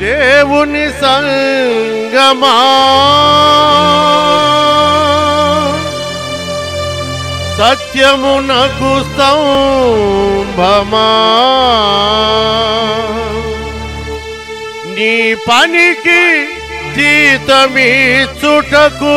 దేవుని సంగమా సత్యమునకు స్తంభమా నీ పనికి జీతమీచుటకు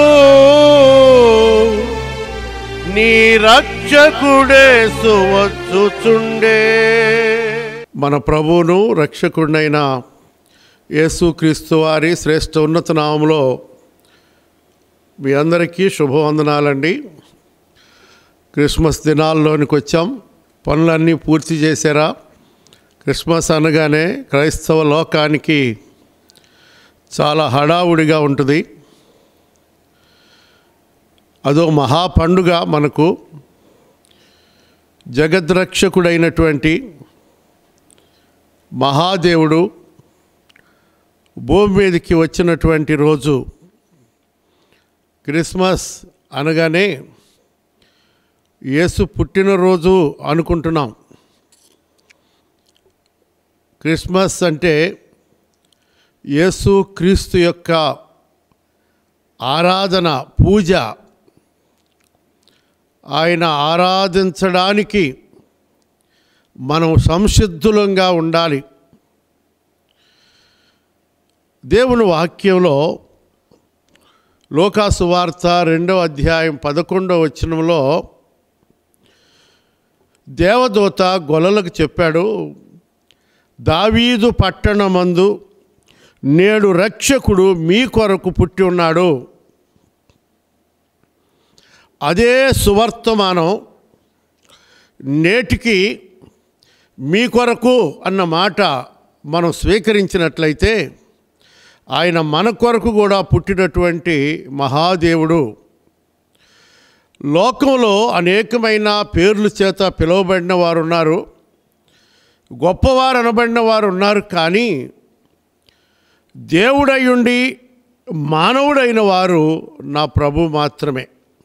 నీ రక్షకుడే సువచ్చుచుండే మన ప్రభువును రక్షకుడినైన యేసుక్రీస్తు వారి శ్రేష్ఠ ఉన్నత నామంలో మీ అందరికీ శుభవందనాలండి క్రిస్మస్ దినాల్లోనికి వచ్చాం పనులన్నీ పూర్తి చేశారా క్రిస్మస్ అనగానే క్రైస్తవ లోకానికి చాలా హడావుడిగా ఉంటుంది అదో మహా పండుగ మనకు జగద్రక్షకుడైనటువంటి మహాదేవుడు భూమి మీదకి వచ్చినటువంటి రోజు క్రిస్మస్ అనగానే యేసు పుట్టినరోజు అనుకుంటున్నాం క్రిస్మస్ అంటే యేసు క్రీస్తు యొక్క ఆరాధన పూజ ఆయన ఆరాధించడానికి మనం సంసిద్ధులంగా ఉండాలి దేవుని వాక్యంలో లోకాసు వార్త రెండవ అధ్యాయం పదకొండవ వచనంలో దేవదూత గొల్లలకు చెప్పాడు దావీదు పట్టణమందు నేడు రక్షకుడు మీ కొరకు పుట్టి ఉన్నాడు అదే సువర్తమానం నేటికి మీ కొరకు అన్న మాట మనం స్వీకరించినట్లయితే ఆయన మన కొరకు కూడా పుట్టినటువంటి మహాదేవుడు లోకంలో అనేకమైన పేర్ల చేత పిలువబడిన వారు ఉన్నారు గొప్పవారు అనబడిన వారు ఉన్నారు కానీ దేవుడయ్యుండి మానవుడైన వారు నా ప్రభు మాత్రమే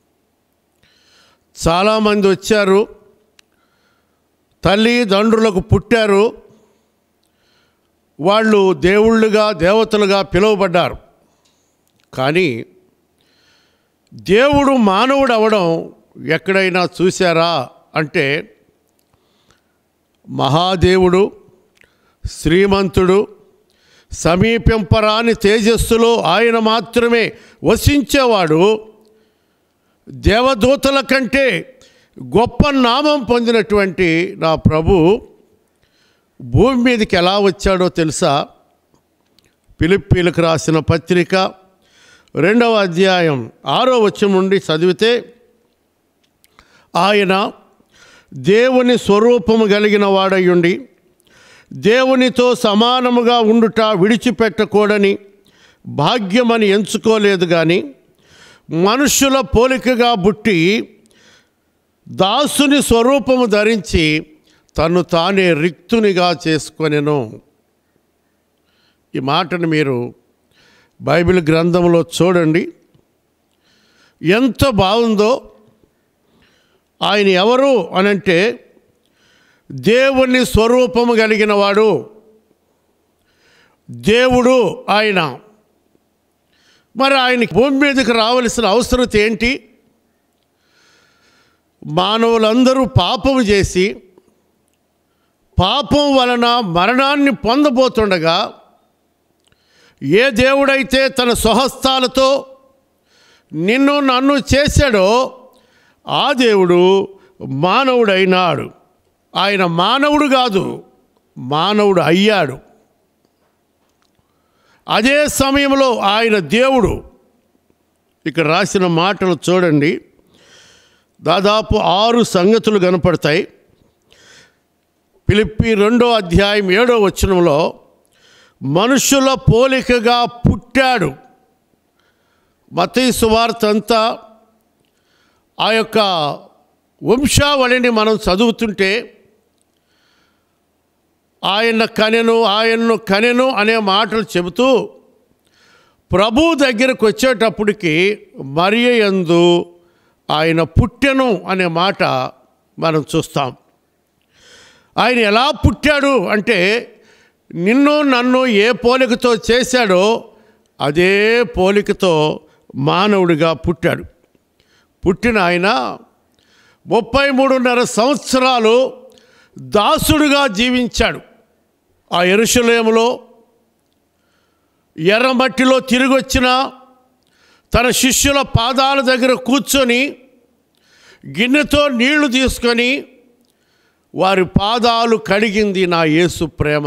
చాలామంది వచ్చారు తల్లిదండ్రులకు పుట్టారు వాళ్ళు దేవుళ్ళుగా దేవతలుగా పిలువబడ్డారు కానీ దేవుడు మానవుడు అవడం ఎక్కడైనా చూశారా అంటే మహాదేవుడు శ్రీమంతుడు సమీపింపరాని తేజస్సులో ఆయన మాత్రమే వసించేవాడు దేవదూతల కంటే గొప్ప నామం పొందినటువంటి నా ప్రభు భూమి మీదకి ఎలా వచ్చాడో తెలుసా పిలిప్పీలకు రాసిన పత్రిక రెండవ అధ్యాయం ఆరో వచ్చం నుండి చదివితే ఆయన దేవుని స్వరూపము కలిగిన వాడయ్యుండి దేవునితో సమానముగా ఉండుట విడిచిపెట్టకూడని భాగ్యమని ఎంచుకోలేదు కానీ మనుష్యుల పోలికగా బుట్టి దాసుని స్వరూపము ధరించి తను తానే రిక్తునిగా చేసుకొనెను ఈ మాటను మీరు బైబిల్ గ్రంథంలో చూడండి ఎంత బాగుందో ఆయన ఎవరు అనంటే దేవుని స్వరూపము కలిగిన వాడు దేవుడు ఆయన మరి ఆయనకి భూమి మీదకి రావలసిన అవసరత ఏంటి మానవులందరూ పాపము చేసి పాపం వలన మరణాన్ని పొందబోతుండగా ఏ దేవుడైతే తన స్వహస్తాలతో నిన్ను నన్ను చేశాడో ఆ దేవుడు మానవుడైనాడు ఆయన మానవుడు కాదు మానవుడు అయ్యాడు అదే సమయంలో ఆయన దేవుడు ఇక్కడ రాసిన మాటలు చూడండి దాదాపు ఆరు సంగతులు కనపడతాయి పిలిప్పి రెండో అధ్యాయం ఏడో వచనంలో మనుషుల పోలికగా పుట్టాడు మతీ సువార్త అంతా ఆ యొక్క వంశావళిని మనం చదువుతుంటే ఆయన కనెను ఆయన్ను కనెను అనే మాటలు చెబుతూ ప్రభు దగ్గరకు వచ్చేటప్పటికి మరియ యందు ఆయన పుట్టెను అనే మాట మనం చూస్తాం ఆయన ఎలా పుట్టాడు అంటే నిన్ను నన్ను ఏ పోలికతో చేశాడో అదే పోలికతో మానవుడిగా పుట్టాడు పుట్టిన ఆయన ముప్పై మూడున్నర సంవత్సరాలు దాసుడుగా జీవించాడు ఆ ఎరుషలేములో ఎర్రమట్టిలో తిరిగి వచ్చిన తన శిష్యుల పాదాల దగ్గర కూర్చొని గిన్నెతో నీళ్లు తీసుకొని వారి పాదాలు కడిగింది నా యేసు ప్రేమ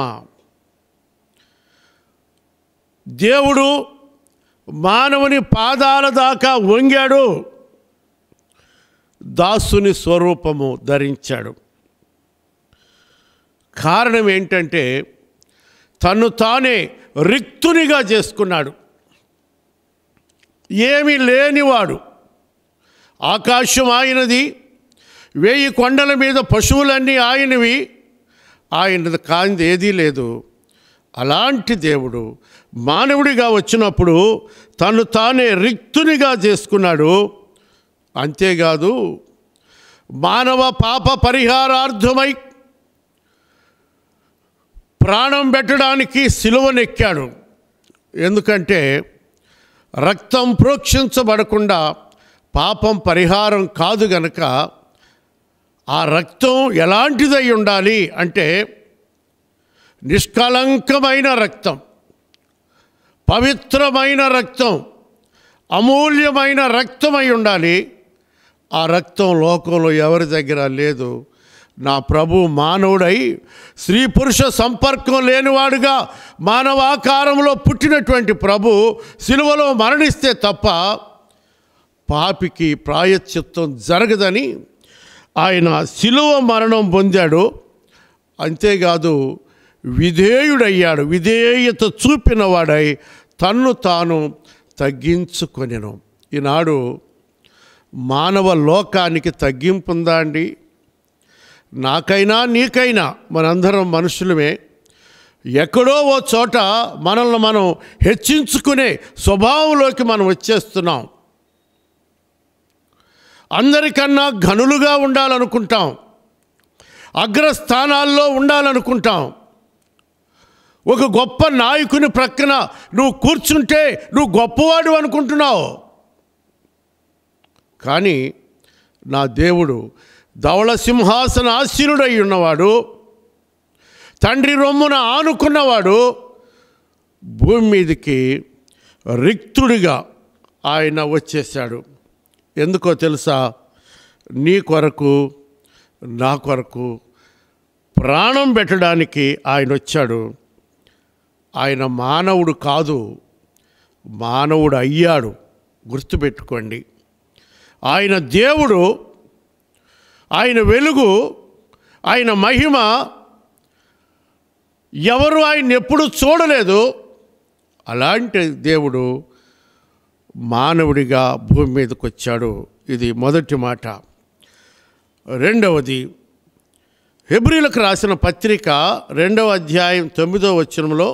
దేవుడు మానవుని పాదాల దాకా వంగాడు దాసుని స్వరూపము ధరించాడు కారణం ఏంటంటే తను తానే రిక్తునిగా చేసుకున్నాడు ఏమీ లేనివాడు ఆకాశం ఆయనది వేయి కొండల మీద పశువులన్నీ ఆయనవి ఆయనది కాంది ఏదీ లేదు అలాంటి దేవుడు మానవుడిగా వచ్చినప్పుడు తను తానే రిక్తునిగా చేసుకున్నాడు అంతేకాదు మానవ పాప పరిహారార్థమై ప్రాణం పెట్టడానికి సిలువనెక్కాడు ఎందుకంటే రక్తం ప్రోక్షించబడకుండా పాపం పరిహారం కాదు గనక ఆ రక్తం ఎలాంటిదై ఉండాలి అంటే నిష్కలంకమైన రక్తం పవిత్రమైన రక్తం అమూల్యమైన రక్తమై ఉండాలి ఆ రక్తం లోకంలో ఎవరి దగ్గర లేదు నా ప్రభు మానవుడై స్త్రీ పురుష సంపర్కం లేనివాడుగా మానవాకారంలో పుట్టినటువంటి ప్రభు సిలువలో మరణిస్తే తప్ప పాపికి ప్రాయశ్చిత్తం జరగదని ఆయన సిలువ మరణం పొందాడు అంతేకాదు విధేయుడయ్యాడు విధేయత చూపినవాడై తన్ను తాను తగ్గించుకొనెను ఈనాడు మానవ లోకానికి తగ్గింపు ఉందా అండి నాకైనా నీకైనా మనందరం మనుషులమే ఎక్కడో ఓ చోట మనల్ని మనం హెచ్చించుకునే స్వభావంలోకి మనం వచ్చేస్తున్నాం అందరికన్నా ఘనులుగా ఉండాలనుకుంటాం అగ్రస్థానాల్లో ఉండాలనుకుంటాం ఒక గొప్ప నాయకుని ప్రక్కన నువ్వు కూర్చుంటే నువ్వు గొప్పవాడు అనుకుంటున్నావు కానీ నా దేవుడు ధవళ సింహాసన ఆశీనుడై ఉన్నవాడు తండ్రి రొమ్మున ఆనుకున్నవాడు భూమి మీదకి రిక్తుడిగా ఆయన వచ్చేసాడు ఎందుకో తెలుసా నీ కొరకు నా కొరకు ప్రాణం పెట్టడానికి ఆయన వచ్చాడు ఆయన మానవుడు కాదు మానవుడు అయ్యాడు గుర్తుపెట్టుకోండి ఆయన దేవుడు ఆయన వెలుగు ఆయన మహిమ ఎవరు ఆయన ఎప్పుడు చూడలేదు అలాంటి దేవుడు మానవుడిగా భూమి మీదకి వచ్చాడు ఇది మొదటి మాట రెండవది హెబ్రిలకు రాసిన పత్రిక రెండవ అధ్యాయం తొమ్మిదో వచనంలో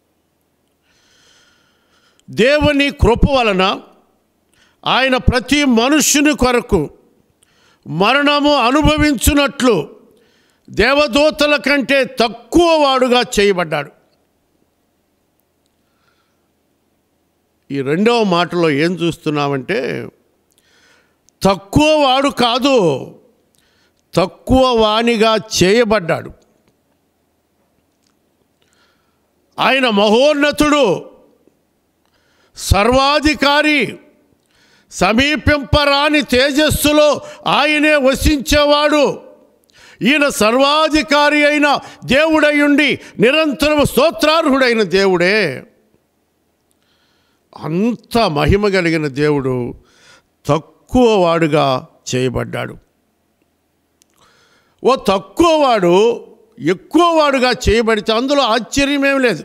దేవుని కృప వలన ఆయన ప్రతి మనుష్యుని కొరకు మరణము అనుభవించున్నట్లు దేవదూతల కంటే తక్కువ వాడుగా చేయబడ్డాడు ఈ రెండవ మాటలో ఏం చూస్తున్నామంటే తక్కువ వాడు కాదు తక్కువ వాణిగా చేయబడ్డాడు ఆయన మహోన్నతుడు సర్వాధికారి సమీపింపరాని తేజస్సులో ఆయనే వసించేవాడు ఈయన సర్వాధికారి అయిన దేవుడై ఉండి నిరంతరం స్తోత్రార్హుడైన దేవుడే అంత మహిమ కలిగిన దేవుడు తక్కువ వాడుగా చేయబడ్డాడు ఓ తక్కువ వాడు ఎక్కువ వాడుగా చేయబడితే అందులో ఆశ్చర్యమేం లేదు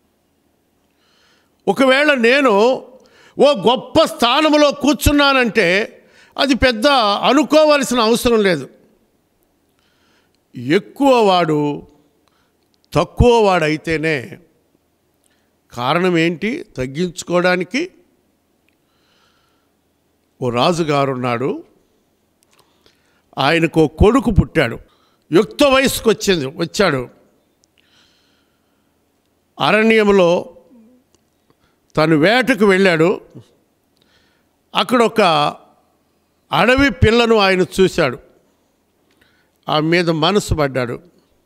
ఒకవేళ నేను ఓ గొప్ప స్థానంలో కూర్చున్నానంటే అది పెద్ద అనుకోవలసిన అవసరం లేదు ఎక్కువ వాడు తక్కువ వాడైతేనే కారణం ఏంటి తగ్గించుకోవడానికి ఓ రాజుగారు ఉన్నాడు ఆయనకు ఓ కొడుకు పుట్టాడు యుక్త వయసుకు వచ్చింది వచ్చాడు అరణ్యంలో తను వేటకు వెళ్ళాడు అక్కడ ఒక అడవి పిల్లను ఆయన చూశాడు ఆమె మీద మనసు పడ్డాడు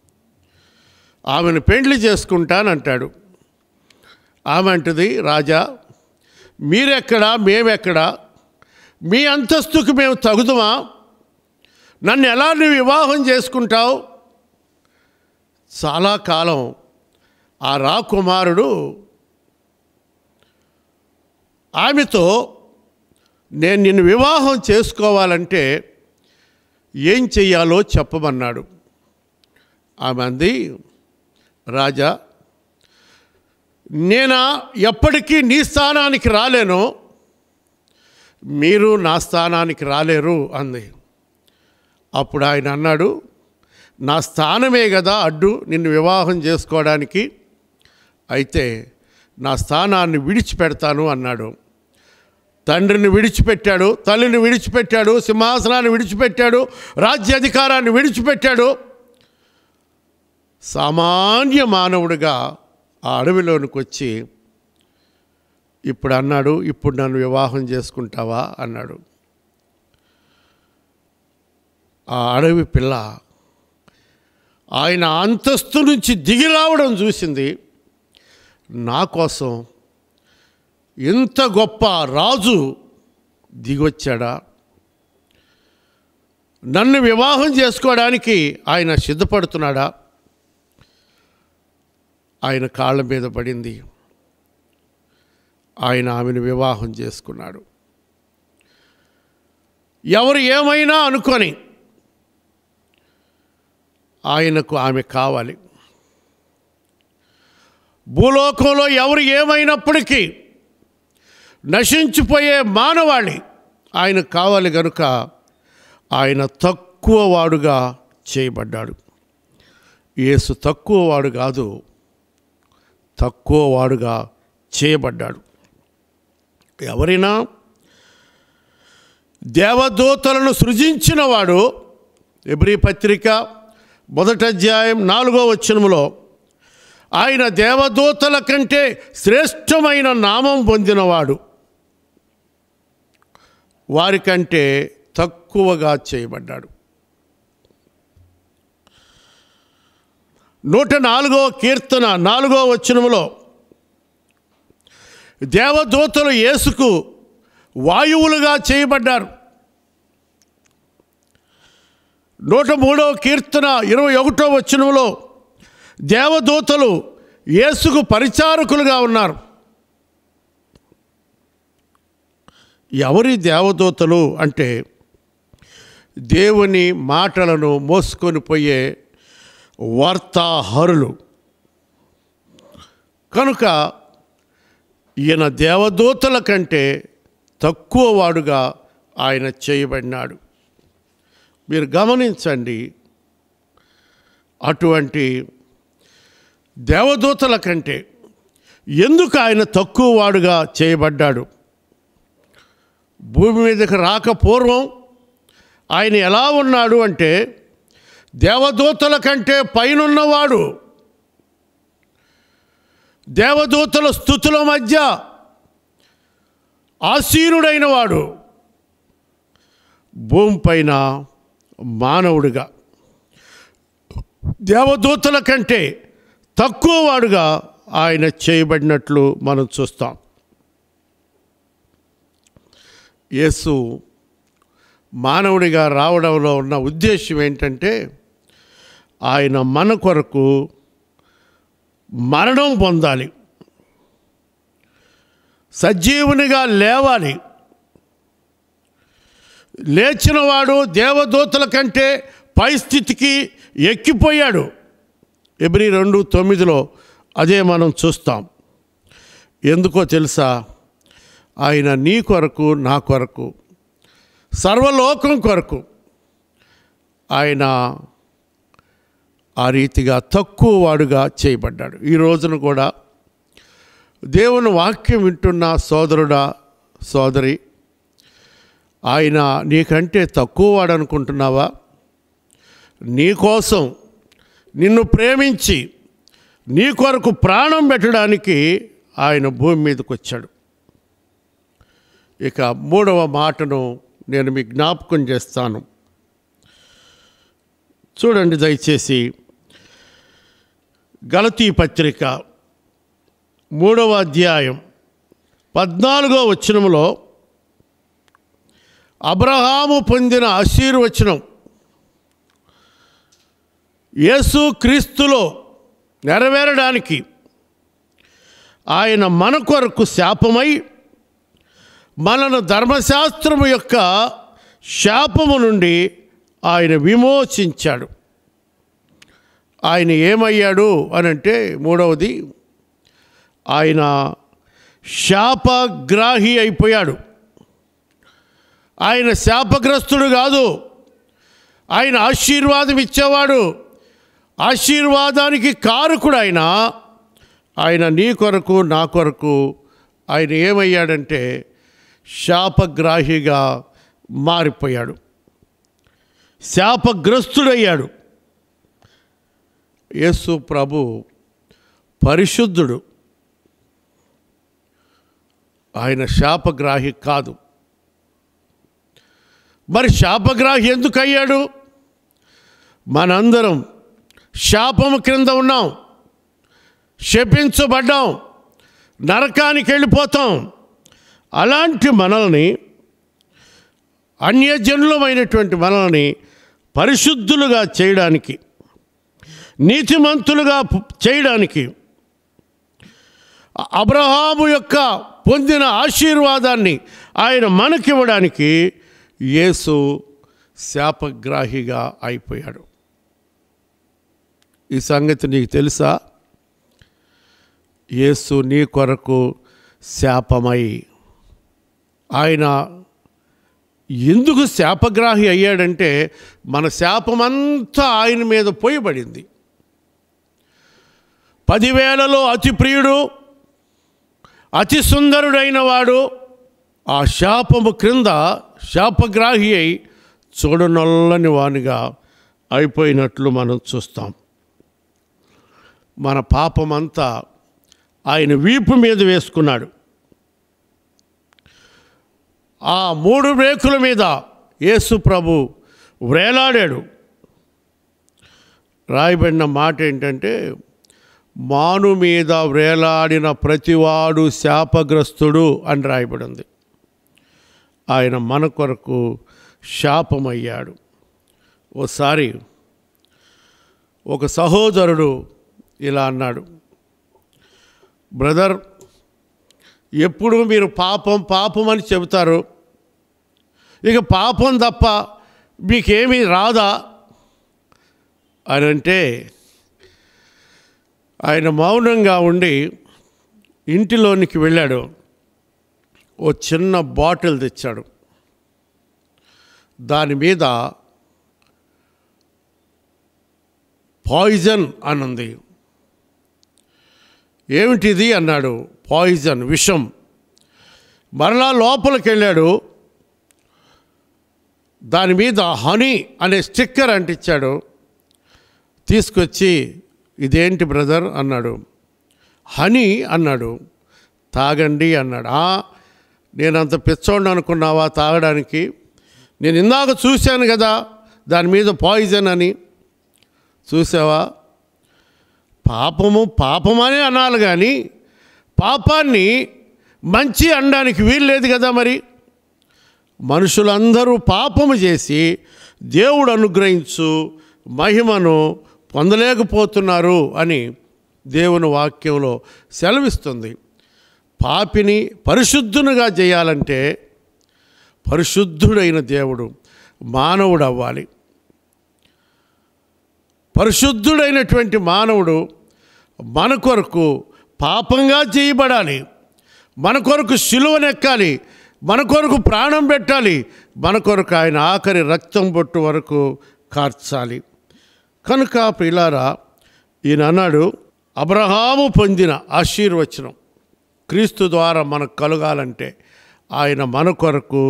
ఆమెను పెండ్లి చేసుకుంటానంటాడు ఆమె అంటది రాజా మీరెక్కడా మేమెక్కడా మీ అంతస్తుకు మేము తగుదుమా నన్ను ఎలా నువ్వు వివాహం చేసుకుంటావు చాలా కాలం ఆ రాకుమారుడు ఆమెతో నేను నిన్ను వివాహం చేసుకోవాలంటే ఏం చెయ్యాలో చెప్పమన్నాడు ఆమె అంది రాజా నేను ఎప్పటికీ నీ స్థానానికి రాలేను మీరు నా స్థానానికి రాలేరు అంది అప్పుడు ఆయన అన్నాడు నా స్థానమే కదా అడ్డు నిన్ను వివాహం చేసుకోవడానికి అయితే నా స్థానాన్ని విడిచిపెడతాను అన్నాడు తండ్రిని విడిచిపెట్టాడు తల్లిని విడిచిపెట్టాడు సింహాసనాన్ని విడిచిపెట్టాడు రాజ్యాధికారాన్ని విడిచిపెట్టాడు సామాన్య మానవుడిగా ఆ అడవిలోనికి వచ్చి ఇప్పుడు అన్నాడు ఇప్పుడు నన్ను వివాహం చేసుకుంటావా అన్నాడు ఆ అడవి పిల్ల ఆయన అంతస్తు నుంచి దిగి రావడం చూసింది నా కోసం ఇంత గొప్ప రాజు దిగొచ్చాడా నన్ను వివాహం చేసుకోవడానికి ఆయన సిద్ధపడుతున్నాడా ఆయన కాళ్ళ మీద పడింది ఆయన ఆమెను వివాహం చేసుకున్నాడు ఎవరు ఏమైనా అనుకొని ఆయనకు ఆమె కావాలి భూలోకంలో ఎవరు ఏమైనప్పటికీ నశించిపోయే మానవాళి ఆయన కావాలి గనుక ఆయన తక్కువ వాడుగా చేయబడ్డాడు యేసు తక్కువ వాడు కాదు తక్కువ వాడుగా చేయబడ్డాడు ఎవరైనా దేవదూతలను సృజించిన వాడు ఎబ్రి పత్రిక మొదటి అధ్యాయం నాలుగో వచనములో ఆయన దేవదూతల కంటే శ్రేష్టమైన నామం పొందినవాడు వారికంటే తక్కువగా చేయబడ్డాడు నూట నాలుగో కీర్తన నాలుగో వచనములో దేవదూతలు యేసుకు వాయువులుగా చేయబడ్డారు నూట మూడవ కీర్తన ఇరవై ఒకటో వచనంలో దేవదూతలు యేసుకు పరిచారకులుగా ఉన్నారు ఎవరి దేవదూతలు అంటే దేవుని మాటలను మోసుకొని పోయే వార్తాహరులు కనుక ఈయన దేవదూతల కంటే తక్కువ వాడుగా ఆయన చేయబడినాడు మీరు గమనించండి అటువంటి దేవదూతల కంటే ఎందుకు ఆయన తక్కువ వాడుగా చేయబడ్డాడు భూమి మీదకి రాక పూర్వం ఆయన ఎలా ఉన్నాడు అంటే దేవదూతల కంటే పైనున్నవాడు దేవదూతల స్థుతుల మధ్య ఆసీనుడైన వాడు భూమిపైన మానవుడిగా దేవదూతల కంటే తక్కువ వాడుగా ఆయన చేయబడినట్లు మనం చూస్తాం యేసు మానవుడిగా రావడంలో ఉన్న ఉద్దేశం ఏంటంటే ఆయన మన కొరకు మరణం పొందాలి సజీవునిగా లేవాలి లేచినవాడు దేవదూతల కంటే పై స్థితికి ఎక్కిపోయాడు ఎబ్రి రెండు తొమ్మిదిలో అదే మనం చూస్తాం ఎందుకో తెలుసా ఆయన నీ కొరకు నా కొరకు సర్వలోకం కొరకు ఆయన ఆ రీతిగా తక్కువ వాడుగా చేయబడ్డాడు ఈ రోజున కూడా దేవుని వాక్యం వింటున్న సోదరుడా సోదరి ఆయన నీకంటే తక్కువ వాడు అనుకుంటున్నావా నీ కోసం నిన్ను ప్రేమించి నీ కొరకు ప్రాణం పెట్టడానికి ఆయన భూమి మీదకి వచ్చాడు ఇక మూడవ మాటను నేను మీకు జ్ఞాపకం చేస్తాను చూడండి దయచేసి గలతీ పత్రిక మూడవ అధ్యాయం పద్నాలుగో వచనములో అబ్రహాము పొందిన ఆశీర్వచనం యేసు క్రీస్తులో నెరవేరడానికి ఆయన మన కొరకు శాపమై మనను ధర్మశాస్త్రము యొక్క శాపము నుండి ఆయన విమోచించాడు ఆయన ఏమయ్యాడు అని అంటే మూడవది ఆయన శాపగ్రాహి అయిపోయాడు ఆయన శాపగ్రస్తుడు కాదు ఆయన ఆశీర్వాదం ఇచ్చేవాడు ఆశీర్వాదానికి కారకుడు ఆయన ఆయన నీ కొరకు నా కొరకు ఆయన ఏమయ్యాడంటే శాపగ్రాహిగా మారిపోయాడు శాపగ్రస్తుడయ్యాడు యేసు ప్రభు పరిశుద్ధుడు ఆయన శాపగ్రాహి కాదు మరి శాపగ్రాహి ఎందుకు అయ్యాడు మనందరం శాపము క్రింద ఉన్నాం శపించబడ్డాం నరకానికి వెళ్ళిపోతాం అలాంటి మనల్ని అన్యజనులమైనటువంటి మనల్ని పరిశుద్ధులుగా చేయడానికి నీతిమంతులుగా పు- చేయడానికి అబ్రహాము యొక్క పొందిన ఆశీర్వాదాన్ని ఆయన మనకివ్వడానికి యేసు శాపగ్రాహిగా అయిపోయాడు ఈ సంగతి నీకు తెలుసా యేసు నీ కొరకు శాపమై ఆయన ఎందుకు శాపగ్రాహి అయ్యాడంటే మన శాపమంతా ఆయన మీద పోయబడింది పదివేలలో అతి ప్రియుడు అతి సుందరుడైన వాడు ఆ శాపము క్రింద శాపగ్రాహి అయి చూడనొల్లని వానిగా అయిపోయినట్లు మనం చూస్తాం మన పాపమంతా ఆయన వీపు మీద వేసుకున్నాడు ఆ మూడు రేకుల మీద యేసు ప్రభు వ్రేలాడాడు రాయబడిన మాట ఏంటంటే మాను మీద వ్రేలాడిన ప్రతివాడు శాపగ్రస్తుడు అని రాయబడింది ఆయన మన కొరకు శాపమయ్యాడు ఓసారి ఒక సహోదరుడు ఇలా అన్నాడు బ్రదర్ ఎప్పుడు మీరు పాపం పాపం అని చెబుతారు ఇక పాపం తప్ప మీకేమీ రాదా అని అంటే ఆయన మౌనంగా ఉండి ఇంటిలోనికి వెళ్ళాడు ఓ చిన్న బాటిల్ తెచ్చాడు దాని మీద పాయిజన్ అని ఉంది ఏమిటిది అన్నాడు పాయిజన్ విషం మరలా లోపలికి వెళ్ళాడు దాని మీద హనీ అనే స్టిక్కర్ అంటించాడు తీసుకొచ్చి ఇదేంటి బ్రదర్ అన్నాడు హనీ అన్నాడు తాగండి అన్నాడు "ఆ, నేను అంత పిచ్చోండి అనుకున్నావా తాగడానికి నేను ఇందాక చూశాను కదా దాని మీద పాయిజన్ అని చూసావా పాపము పాపమనే అనాలి కానీ పాపాన్ని మంచి అనడానికి వీల్లేదు కదా మరి మనుషులందరూ పాపము చేసి దేవుడు అనుగ్రహించు మహిమను పొందలేకపోతున్నారు అని దేవుని వాక్యంలో సెలవిస్తుంది పాపిని పరిశుద్ధునిగా చేయాలంటే పరిశుద్ధుడైన దేవుడు మానవుడు అవ్వాలి పరిశుద్ధుడైనటువంటి మానవుడు మన కొరకు పాపంగా చేయబడాలి మన కొరకు సిలువనెక్కాలి మన కొరకు ప్రాణం పెట్టాలి మన కొరకు ఆయన ఆఖరి రక్తం బొట్టు వరకు కార్చాలి కనుక ప్రిలారా ఈయన అన్నాడు అబ్రహాము పొందిన ఆశీర్వచనం క్రీస్తు ద్వారా మనకు కలగాలంటే ఆయన మన కొరకు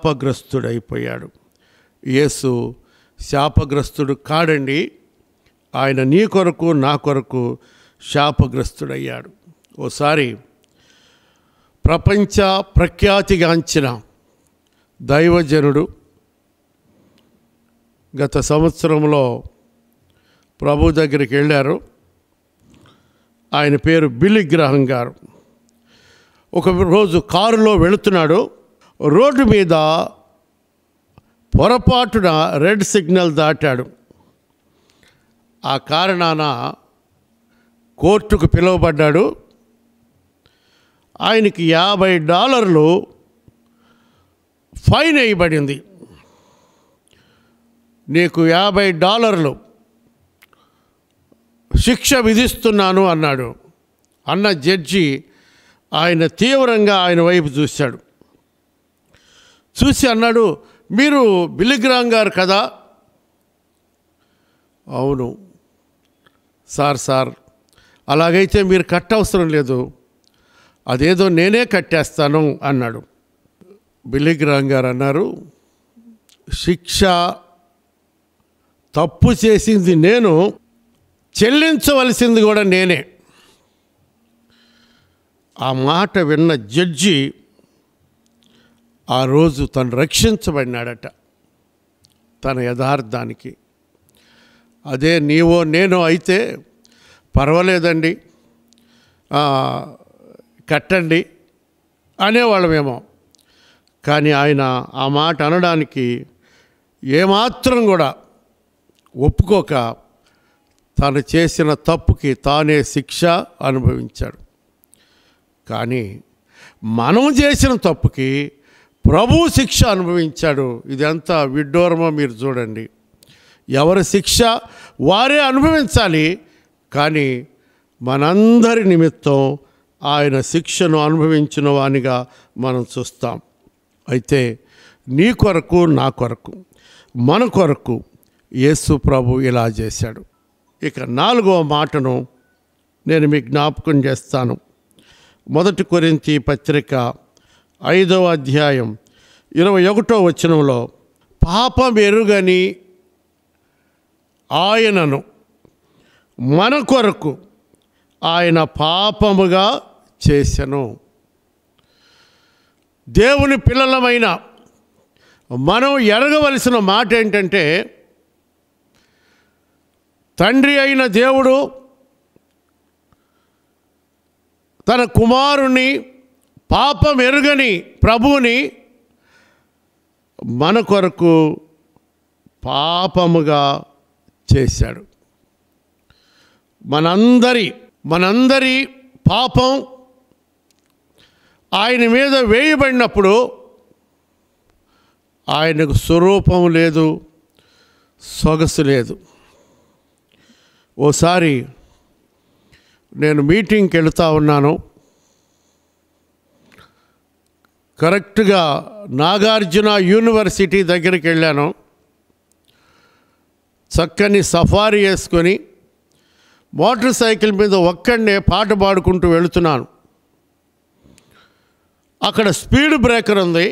శాపగ్రస్తుడైపోయాడు యేసు శాపగ్రస్తుడు కాడండి ఆయన నీ కొరకు నా కొరకు శాపగ్రస్తుడయ్యాడు ఓసారి ప్రపంచ ప్రఖ్యాతిగాంచిన దైవజనుడు గత సంవత్సరంలో ప్రభు దగ్గరికి వెళ్ళారు ఆయన పేరు బిల్లి గ్రహం గారు ఒక రోజు కారులో వెళుతున్నాడు రోడ్డు మీద పొరపాటున రెడ్ సిగ్నల్ దాటాడు ఆ కారణాన కోర్టుకు పిలువబడ్డాడు ఆయనకి యాభై డాలర్లు ఫైన్ వేయబడింది నీకు యాభై డాలర్లు శిక్ష విధిస్తున్నాను అన్నాడు అన్న జడ్జి ఆయన తీవ్రంగా ఆయన వైపు చూశాడు చూసి అన్నాడు మీరు బిలిగ్రామ్ గారు కదా అవును సార్ సార్ అలాగైతే మీరు కట్టవసరం లేదు అదేదో నేనే కట్టేస్తాను అన్నాడు బిలిగ్రామ్ గారు అన్నారు శిక్ష తప్పు చేసింది నేను చెల్లించవలసింది కూడా నేనే ఆ మాట విన్న జడ్జి ఆ రోజు తను రక్షించబడినాడట తన యథార్థానికి అదే నీవో నేను అయితే పర్వాలేదండి ఆ, కట్టండి అనేవాళ్ళమేమో కానీ ఆయన ఆ మాట అనడానికి ఏమాత్రం కూడా ఒప్పుకోక తను చేసిన తప్పుకి తానే శిక్ష అనుభవించాడు కానీ మనం చేసిన తప్పుకి ప్రభు శిక్ష అనుభవించాడు ఇదంతా విడ్డూరమో మీరు చూడండి ఎవరి శిక్ష వారే అనుభవించాలి కానీ మనందరి నిమిత్తం ఆయన శిక్షను అనుభవించిన వానిగా మనం చూస్తాం అయితే నీ కొరకు నా కొరకు మన కొరకు యేసు ప్రభు ఇలా చేశాడు ఇక నాలుగవ మాటను నేను మీకు జ్ఞాపకం చేస్తాను మొదటి కొరింతి పత్రిక ఐదవ అధ్యాయం ఇరవై ఒకటో వచనంలో పాపం ఎరుగని ఆయనను మన కొరకు ఆయన పాపముగా చేసెను దేవుని పిల్లలమైన మనం ఎరగవలసిన మాట ఏంటంటే తండ్రి అయిన దేవుడు తన కుమారుని పాపం ఎరుగని ప్రభువుని మన కొరకు పాపముగా చేశాడు మనందరి మనందరి పాపం ఆయన మీద వేయబడినప్పుడు ఆయనకు స్వరూపం లేదు సొగసు లేదు ఓసారి నేను మీటింగ్కి వెళుతూ ఉన్నాను కరెక్ట్గా నాగార్జున యూనివర్సిటీ దగ్గరికి వెళ్ళాను చక్కని సఫారీ వేసుకొని మోటార్ సైకిల్ మీద ఒక్కడనే పాట పాడుకుంటూ వెళుతున్నాను అక్కడ స్పీడ్ బ్రేకర్ ఉంది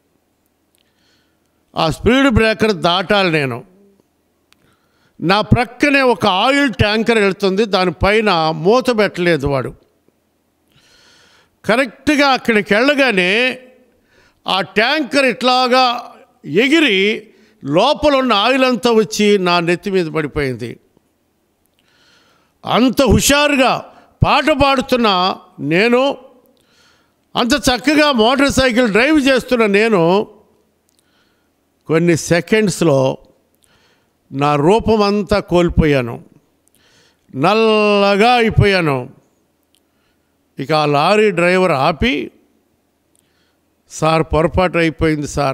ఆ స్పీడ్ బ్రేకర్ దాటాలి నేను నా ప్రక్కనే ఒక ఆయిల్ ట్యాంకర్ వెళ్తుంది దానిపైన మూత పెట్టలేదు వాడు కరెక్ట్గా అక్కడికి వెళ్ళగానే ఆ ట్యాంకర్ ఇట్లాగా ఎగిరి లోపల ఉన్న ఆయిల్ అంతా వచ్చి నా నెత్తి మీద పడిపోయింది అంత హుషారుగా పాట పాడుతున్న నేను అంత చక్కగా మోటార్ సైకిల్ డ్రైవ్ చేస్తున్న నేను కొన్ని సెకండ్స్లో నా రూపం అంతా కోల్పోయాను నల్లగా అయిపోయాను ఇక ఆ లారీ డ్రైవర్ ఆపి సార్ పొరపాటు అయిపోయింది సార్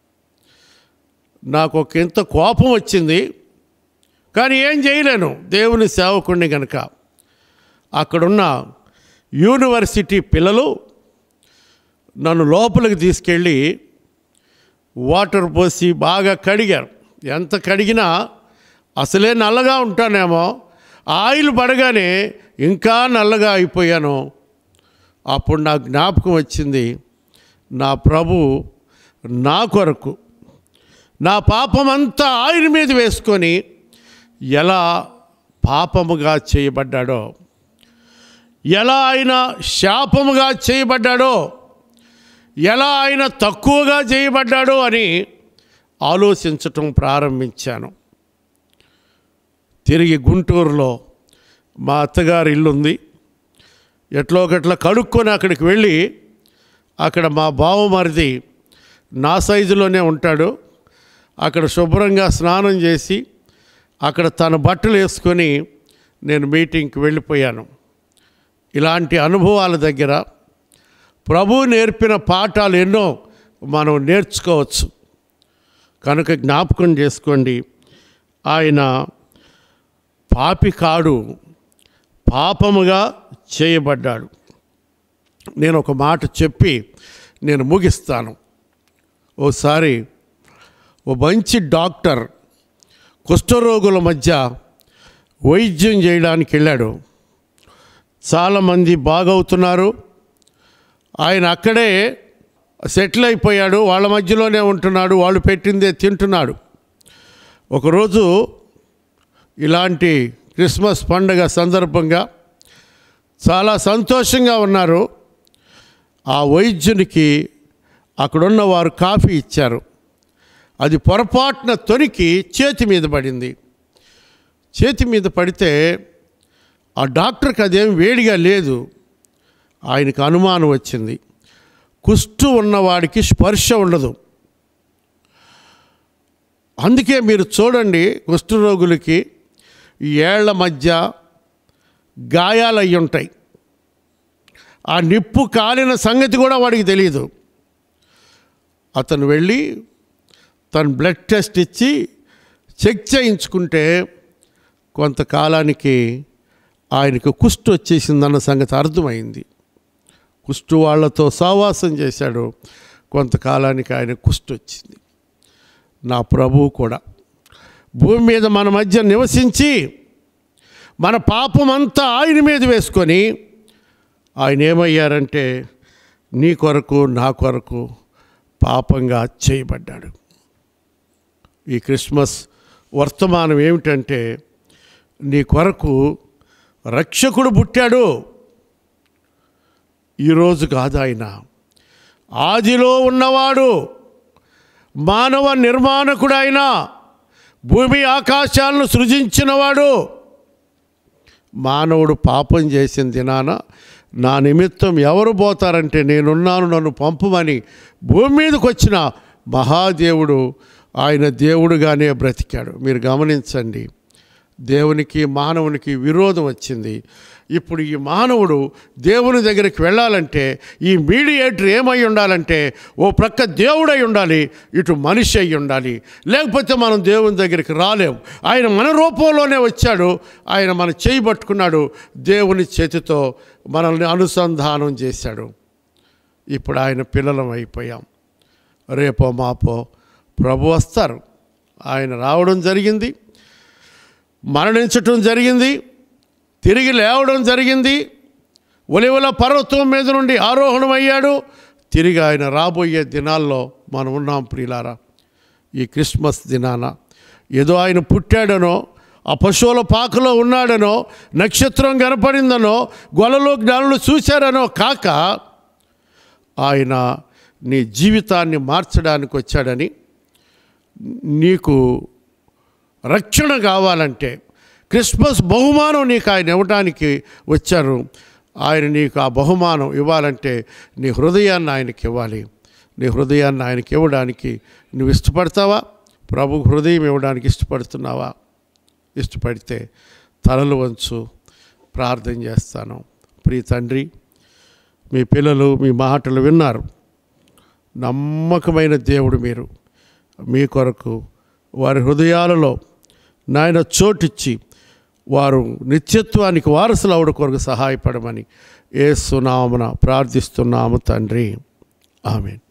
నాకు ఒక ఇంత కోపం వచ్చింది కానీ ఏం చేయలేను దేవుని సేవకుడిని కనుక అక్కడున్న యూనివర్సిటీ పిల్లలు నన్ను లోపలికి తీసుకెళ్ళి వాటర్ పోసి బాగా కడిగారు ఎంత కడిగినా అసలే నల్లగా ఉంటానేమో ఆయిల్ పడగానే ఇంకా నల్లగా అయిపోయాను అప్పుడు నాకు జ్ఞాపకం వచ్చింది నా ప్రభు నా కొరకు నా పాపమంతా ఆయన మీద వేసుకొని ఎలా పాపముగా చేయబడ్డాడో ఎలా ఆయన శాపముగా చేయబడ్డాడో ఎలా ఆయన తక్కువగా చేయబడ్డాడో అని ఆలోచించటం ప్రారంభించాను తిరిగి గుంటూరులో మా అత్తగారి ఇల్లు ఉంది ఎట్లో ఒకట్లా కడుక్కొని అక్కడికి వెళ్ళి అక్కడ మా బావమరిది నా సైజులోనే ఉంటాడు అక్కడ శుభ్రంగా స్నానం చేసి అక్కడ తన బట్టలు వేసుకొని నేను మీటింగ్కి వెళ్ళిపోయాను ఇలాంటి అనుభవాల దగ్గర ప్రభు నేర్పిన పాఠాలు ఎన్నో మనం నేర్చుకోవచ్చు కనుక జ్ఞాపకం చేసుకోండి ఆయన పాపి కాడు పాపముగా చేయబడ్డాడు నేను ఒక మాట చెప్పి నేను ముగిస్తాను ఓసారి ఓ మంచి డాక్టర్ కుష్ఠరోగుల మధ్య వైద్యం చేయడానికి వెళ్ళాడు చాలామంది బాగవుతున్నారు ఆయన అక్కడే సెటిల్ అయిపోయాడు వాళ్ళ మధ్యలోనే ఉంటున్నాడు వాళ్ళు పెట్టిందే తింటున్నాడు ఒకరోజు ఇలాంటి క్రిస్మస్ పండుగ సందర్భంగా చాలా సంతోషంగా ఉన్నారు ఆ వైద్యునికి అక్కడున్న వారు కాఫీ ఇచ్చారు అది పొరపాటున తొనికి చేతి మీద పడింది చేతి మీద పడితే ఆ డాక్టర్కి అదేం వేడిగా లేదు ఆయనకు అనుమానం వచ్చింది కుష్టు ఉన్నవాడికి స్పర్శ ఉండదు అందుకే మీరు చూడండి కుష్ఠరోగులకి ఈ ఏళ్ల మధ్య గాయాలు అయి ఉంటాయి ఆ నిప్పు కాలిన సంగతి కూడా వాడికి తెలియదు అతను వెళ్ళి తను బ్లడ్ టెస్ట్ ఇచ్చి చెక్ చేయించుకుంటే కొంతకాలానికి ఆయనకు కుష్టు వచ్చేసిందన్న సంగతి అర్థమైంది కుష్టు వాళ్ళతో సావాసం చేశాడు కొంతకాలానికి ఆయన కుష్టు వచ్చింది నా ప్రభువు కూడా భూమి మీద మన మధ్య నివసించి మన పాపం అంతా ఆయన మీద వేసుకొని ఆయన ఏమయ్యారంటే నీ కొరకు నా కొరకు పాపంగా చేయబడ్డాడు ఈ క్రిస్మస్ వర్తమానం ఏమిటంటే నీ కొరకు రక్షకుడు పుట్టాడు ఈరోజు కాదు ఆయన ఆదిలో ఉన్నవాడు మానవ నిర్మాణకుడైన భూమి ఆకాశాలను సృజించినవాడు మానవుడు పాపం చేసిన దినాన నా నిమిత్తం ఎవరు పోతారంటే నేనున్నాను నన్ను పంపమని భూమి మీదకి వచ్చిన మహాదేవుడు ఆయన దేవుడుగానే బ్రతికాడు మీరు గమనించండి దేవునికి మానవునికి విరోధం వచ్చింది ఇప్పుడు ఈ మానవుడు దేవుని దగ్గరికి వెళ్ళాలంటే ఈ మీడియేటర్ ఏమై ఉండాలంటే ఓ ప్రక్క దేవుడై ఉండాలి ఇటు మనిషి అయి ఉండాలి లేకపోతే మనం దేవుని దగ్గరికి రాలేం ఆయన మన రూపంలోనే వచ్చాడు ఆయన మన చేయి పట్టుకున్నాడు దేవుని చేతితో మనల్ని అనుసంధానం చేశాడు ఇప్పుడు ఆయన పిల్లలం అయిపోయాం రేపో మాపో ప్రభు వస్తారు ఆయన రావడం జరిగింది మరణించటం జరిగింది తిరిగి లేవడం జరిగింది ఒలివల పర్వతం మీద నుండి ఆరోహణమయ్యాడు తిరిగి ఆయన రాబోయే దినాల్లో మనం ఉన్నాం ప్రియులారా ఈ క్రిస్మస్ దినాన ఏదో ఆయన పుట్టాడనో ఆ పశువుల పాకలో ఉన్నాడనో నక్షత్రం కనపడిందనో గొలలో జ్ఞానులు చూశారనో కాక ఆయన నీ జీవితాన్ని మార్చడానికి వచ్చాడని నీకు రక్షణ కావాలంటే క్రిస్మస్ బహుమానం నీకు ఆయన ఇవ్వడానికి వచ్చారు ఆయన నీకు ఆ బహుమానం ఇవ్వాలంటే నీ హృదయాన్ని ఆయనకి ఇవ్వాలి నీ హృదయాన్ని ఆయనకి ఇవ్వడానికి నువ్వు ఇష్టపడతావా ప్రభు హృదయం ఇవ్వడానికి ఇష్టపడుతున్నావా ఇష్టపడితే తలలు వంచు ప్రార్థన చేస్తాను ప్రియ తండ్రి మీ పిల్లలు మీ మాటలు విన్నారు నమ్మకమైన దేవుడు మీరు మీ కొరకు వారి హృదయాలలో నాయన చోటిచ్చి వారు నిత్యత్వానికి వారసులు అవడ కొరకు సహాయపడమని ఏ సునామన ప్రార్థిస్తున్నాము తండ్రి ఆమెన్